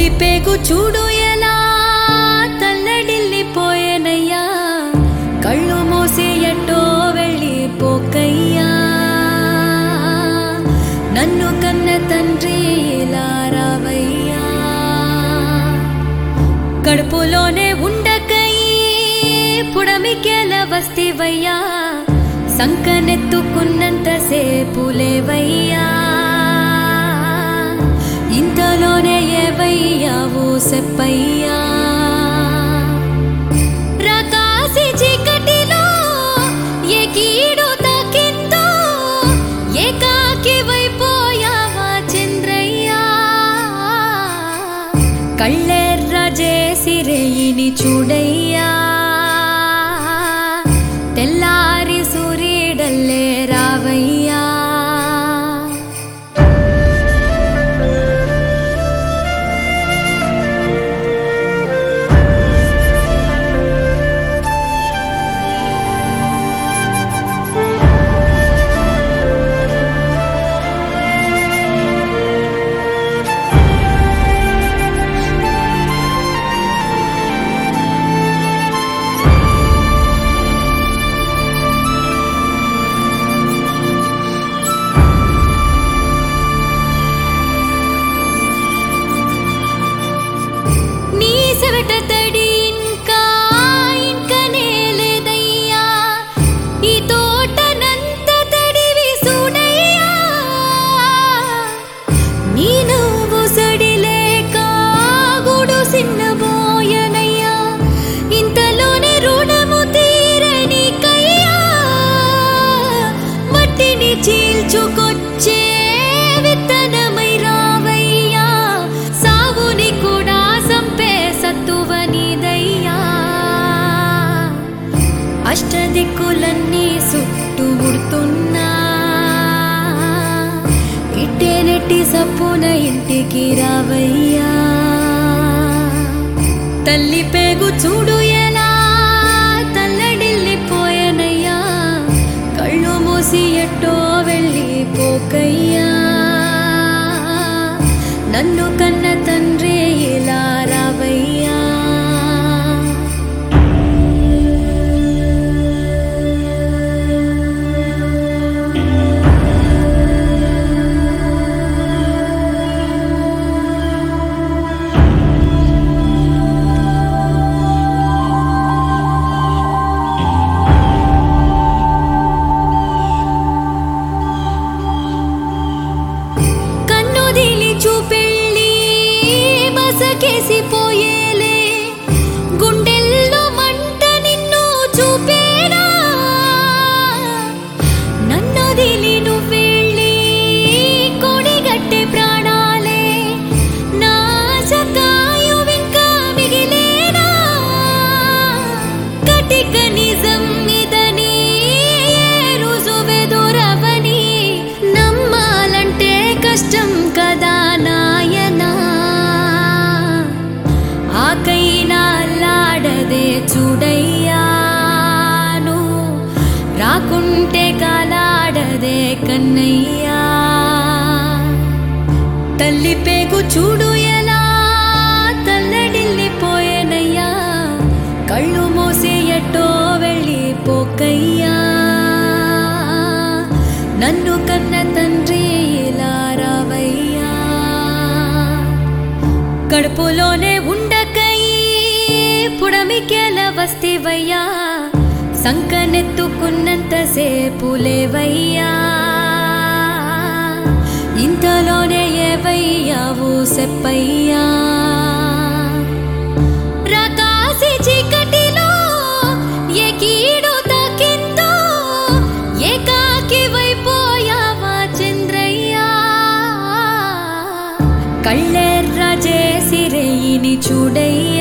తల్లి పేగు చూడు ఎలా తల్లడిల్లిపోయేనయ్యా కళ్ళు మూసి ఎట్టో వెళ్ళిపోకయ్యా నన్ను కన్న తండ్రి ఇలా రావయ్యా కడుపులోనే ఉండకై పుడమికేల వస్తివయ్యా సంకనెత్తుకున్నంత సేపులేవయ్యా ఇంతలోనే ఏవయ్యావు సెప్పయ్యా రకాసి చీకటిలో ఏ కీడు తాకిందో ఏకాకి వైపోయావా చంద్రయ్యా కళ్ళెర్ర చేసిరేయిని చూడయ్యా తెల్లారి సూర్యుడల్లే రావయ్యా నీ సెవట తడి ఇంకా ఇంకనే లేదయ్యా ఈ తోటనంత తడివి చూడయ్యా నీ నువ్వు సడిలేక గుడు సిన్నబోయనయ్యా ఇంతలోనే రుణము తీరనికయ్యా మట్టిని చీల్చుకొచ్చే విత్తనమై రావయ్యా సావుని కూడా సంపే సత్తువనిదయ్యా అష్టదిక్కులన్నీ చుట్టుముడుతున్నా ఇట్టే నెట్టి సప్పున ఇంటికి రావయ్యా తల్లి పేగు చూడు ఎలా తల్లడిల్లిపోయనయ్యా కళ్ళు మూసి ఎట్టో వెళ్ళిపోకయ్యా నన్ను కన్న తండ్రి ఇలా రావయ్యా కన్నుదిలి చూపెళ్ళి బసకేసిపోయేలే గుండెల్లో మంట నిన్ను చూపేనా నన్నదిలి నువ్వెళ్ళి కొడిగట్టే ప్రాణాలే నా సకాయువింకా మిగిలేనా కటిక నిజం ఇదని ఏ రుజువెదురవని నమ్మాలంటే కష్టం కదా నాయనా ఆకైనా అల్లాడదే చూడయ్యాను రాకుంటే కాలాడదే కన్నయ్యా తల్లి పేగు చూడు ఎలా తల్లడిల్లిపోయేనయ్యా కళ్ళు మూసి ఎట్టో వెళ్ళిపోకయ్యా నన్ను కన్న తండ్రి ఇలా రావయ్యా కడుపులోనే ఉండకై పుడమికేల వస్తివయ్యా సంకనెత్తుకున్నంత సేపులేవయ్యా ఇంతలోనే ఏవయ్యావు సెప్పయ్యా రకాసి చీకటిలో ఏ కీడు తాకిందో ఏకాకి వైపోయావా చంద్రయ్యా కళ్ళెర్ర చేసిరేయిని చూడయ్యా